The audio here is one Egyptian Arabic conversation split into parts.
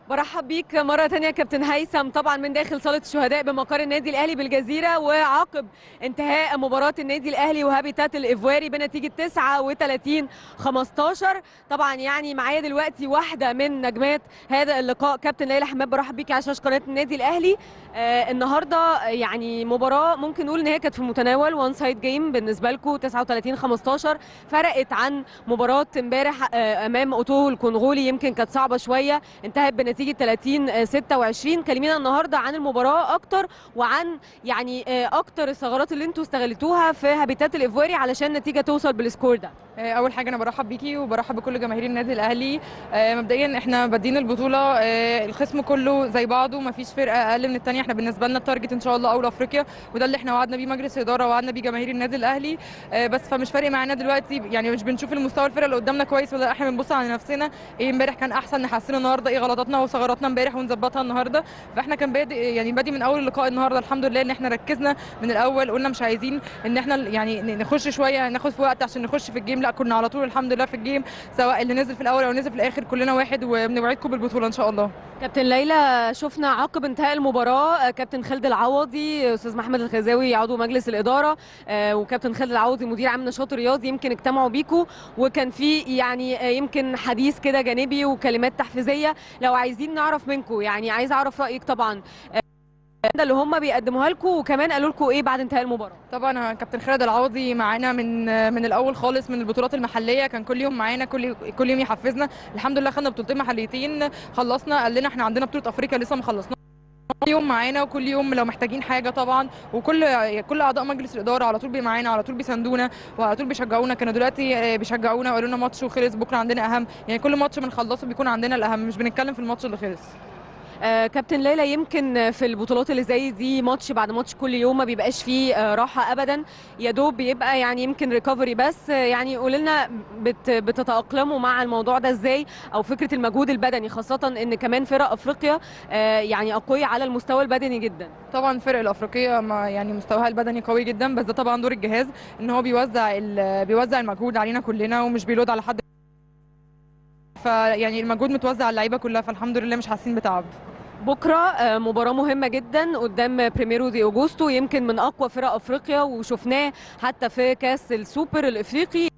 برحب بيك مرة تانية كابتن هيثم طبعا من داخل صالة الشهداء بمقر النادي الأهلي بالجزيرة وعقب انتهاء مباراة النادي الأهلي وهابيتات الإيفواري بنتيجة 39 15 طبعا يعني معايا دلوقتي واحدة من نجمات هذا اللقاء كابتن ليلى حماد برحب بيك على شاشة قناة النادي الأهلي آه النهاردة يعني مباراة ممكن نقول إن هي كانت في المتناول وان سايد جيم بالنسبة لكم 39 15 فرقت عن مباراة امبارح آه أمام أوتو الكونغولي يمكن كانت صعبة شوية انتهت بنتيجة 30 26 كلمينا النهارده عن المباراه اكتر وعن يعني اكتر الثغرات اللي انتوا استغلتوها في هابيتات الايفواري علشان النتيجه توصل بالسكور ده اول حاجه انا برحب بيكي وبرحب بكل جماهير النادي الاهلي مبدئيا احنا بادين البطوله الخصم كله زي بعضه ما فيش فرقه اقل من الثانيه احنا بالنسبه لنا التارجت ان شاء الله اول افريقيا وده اللي احنا وعدنا بيه مجلس الاداره وعدنا بيه جماهير النادي الاهلي بس فمش فارق معانا دلوقتي يعني مش بنشوف المستوى الفرقه اللي قدامنا كويس ولا احنا بنبص على نفسنا ايه امبارح كان احسن نحسن النهارده ايه غلطاتنا وثغراتنا امبارح ونظبطها النهارده فاحنا كان بادئ يعني بادئ من اول اللقاء النهارده الحمد لله ان احنا ركزنا من الاول قلنا مش عايزين ان احنا يعني نخش شويه ناخد في وقت عشان نخش في الجيم لا كنا على طول الحمد لله في الجيم سواء اللي نزل في الاول او نزل في الاخر كلنا واحد وبنوعدكم بالبطوله ان شاء الله كابتن ليلى شفنا عقب انتهاء المباراه كابتن خالد العوضي استاذ محمد الخزاوي عضو مجلس الاداره وكابتن خالد العوضي مدير عام نشاط الرياضي يمكن اجتمعوا بيكوا وكان في يعني يمكن حديث كده جانبي وكلمات تحفيزيه لو عايزين نعرف منكم يعني عايز اعرف رايك طبعا اللي هم بيقدموها لكم وكمان قالوا لكم ايه بعد انتهاء المباراه طبعا كابتن خالد العوضي معانا من من الاول خالص من البطولات المحليه كان كل يوم معانا كل كل يوم يحفزنا الحمد لله خدنا بطولتين محليتين خلصنا قال لنا احنا عندنا بطوله افريقيا لسه ما خلصناش كل يوم معانا وكل يوم لو محتاجين حاجه طبعا وكل كل اعضاء مجلس الاداره على طول معانا على طول بيساندونا وعلى طول بيشجعونا كانوا دلوقتي بيشجعونا وقالوا لنا ماتش وخلص بكره عندنا اهم يعني كل ماتش بنخلصه بيكون عندنا الاهم مش بنتكلم في الماتش اللي خلص آه كابتن ليلى يمكن في البطولات اللي زي دي ماتش بعد ماتش كل يوم ما بيبقاش فيه آه راحه ابدا يا دوب بيبقى يعني يمكن ريكفري بس آه يعني قول لنا بت بتتاقلموا مع الموضوع ده ازاي او فكره المجهود البدني خاصه ان كمان فرق افريقيا يعني اقوياء على المستوى البدني جدا طبعا الفرق الافريقيه ما يعني مستواها البدني قوي جدا بس ده طبعا دور الجهاز ان هو بيوزع بيوزع المجهود علينا كلنا ومش بيلود على حد فيعني المجهود متوزع على اللعيبه كلها فالحمد لله مش حاسين بتعب بكره مباراه مهمه جدا قدام بريميرو دي اوجوستو يمكن من اقوى فرق افريقيا وشفناه حتى في كاس السوبر الافريقي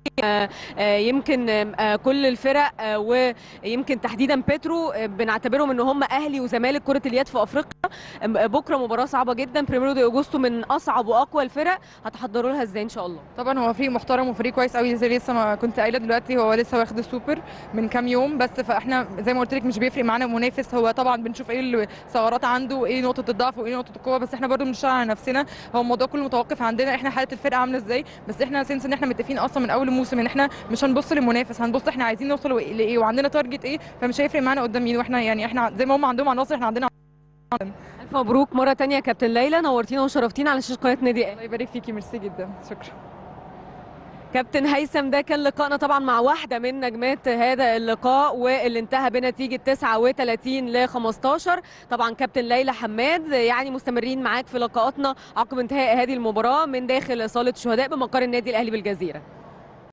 يمكن كل الفرق ويمكن تحديدا بيترو بنعتبرهم ان هم اهلي وزمالك كره اليد في افريقيا بكره مباراه صعبه جدا بريميرو دي اوجوستو من اصعب واقوى الفرق هتحضروا لها ازاي ان شاء الله طبعا هو فريق محترم وفريق كويس قوي زي لسه ما كنت قايله دلوقتي هو لسه واخد السوبر من كام يوم بس فاحنا زي ما قلت لك مش بيفرق معانا منافس هو طبعا بنشوف ايه الثغرات عنده وايه نقطه الضعف وايه نقطه القوه بس احنا برده بنشتغل على نفسنا هو الموضوع كله متوقف عندنا احنا حاله الفرقه عامله ازاي بس احنا سنس ان احنا متفقين اصلا من اول الموسم ان احنا مش هنبص للمنافس هنبص احنا عايزين نوصل لايه وعندنا تارجت ايه فمش هيفرق معانا قدام مين واحنا يعني احنا زي ما هم عندهم عناصر احنا عندنا الف مبروك مره ثانيه يا كابتن ليلى نورتينا وشرفتينا على شاشه قناه نادي الله يبارك فيكي ميرسي جدا شكرا كابتن هيثم ده كان لقائنا طبعا مع واحده من نجمات هذا اللقاء واللي انتهى بنتيجه 39 ل 15 طبعا كابتن ليلى حماد يعني مستمرين معاك في لقاءاتنا عقب انتهاء هذه المباراه من داخل صاله الشهداء بمقر النادي الاهلي بالجزيره